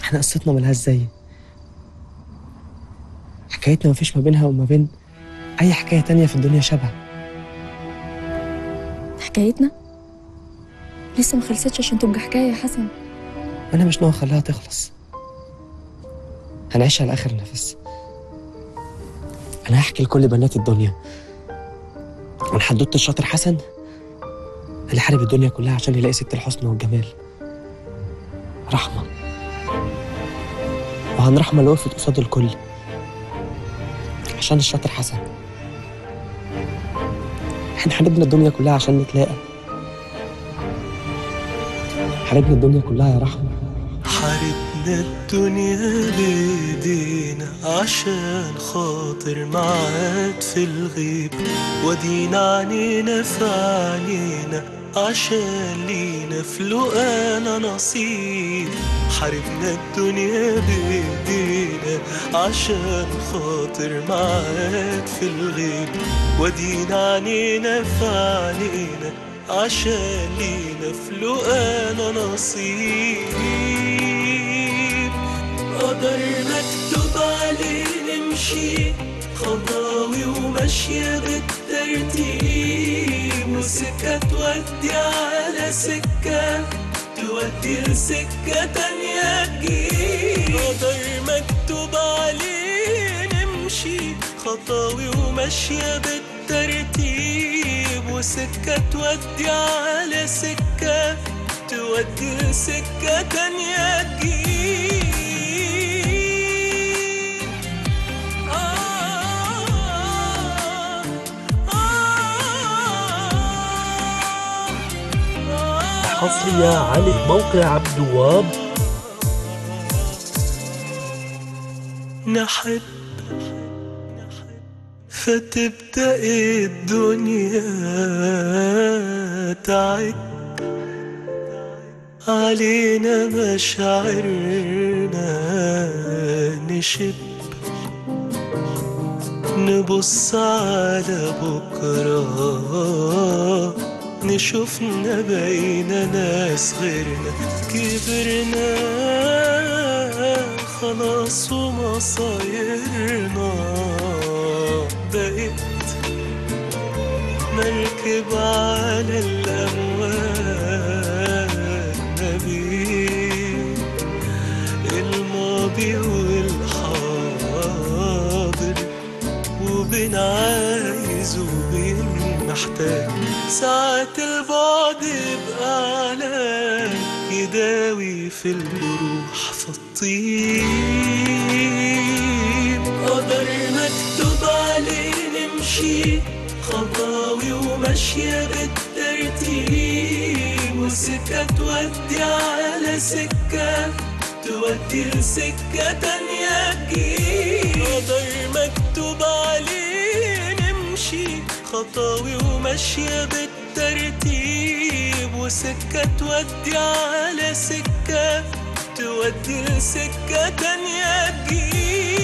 احنا قصتنا ملهاش زي حكايتنا مفيش ما بينها وما بين أي حكاية تانية في الدنيا شبه حكايتنا لسه ما خلصتش عشان تبقى حكايه يا حسن أنا مش ناوي أخليها تخلص هنعيشها لآخر نفس أنا هحكي لكل بنات الدنيا عن حدوتة الشاطر حسن اللي حارب الدنيا كلها عشان يلاقي ست الحسن والجمال رحمة وعن رحمة اللي وقفت قصاد الكل عشان الشاطر حسن احنا حاربنا الدنيا كلها عشان نتلاقى حاربنا الدنيا كلها يا رحمة حاربنا الدنيا بايدينا عشان خاطر معاد في الغيب ودينا عنينا في عنينا عشان لينا في لقانا نصيب حاربنا الدنيا بايدينا عشان خاطر معاد في الغيب ودينا عنينا في عنينا عشان لينا في لقانا نصيب قدر مكتوب عليه نمشي خطاوي وماشية بالترتيب وسكة تودي على سكة تودي لسكة تانية تجيب قدر مكتوب عليه نمشي خطاوي وماشية بالترتيب وسكة تودي على سكة تودي لسكة تانية تجيب آه آه حصرية على موقع عبد الوهاب نحب فتبدأ الدنيا تعب علينا مشاعرنا نشب نبص على بكرة نشوفنا بقينا ناس غيرنا كبرنا خلاص ومصايرنا بقت مركب على الأمواج نبيل الماضي والحاضر وبين عايز وبين محتاج ساعات البعد يبقى علاج يداوي في الجروح في الطيب قدر مكتوب عليه نمشي خطاوي وماشية بالترتيب وسكة تودي على سكة تودي لسكة تانية تجيب قدر مكتوب عليه نمشي خطاوي وماشية بالترتيب وسكة تودي على سكة تودي لسكة تانية تجيب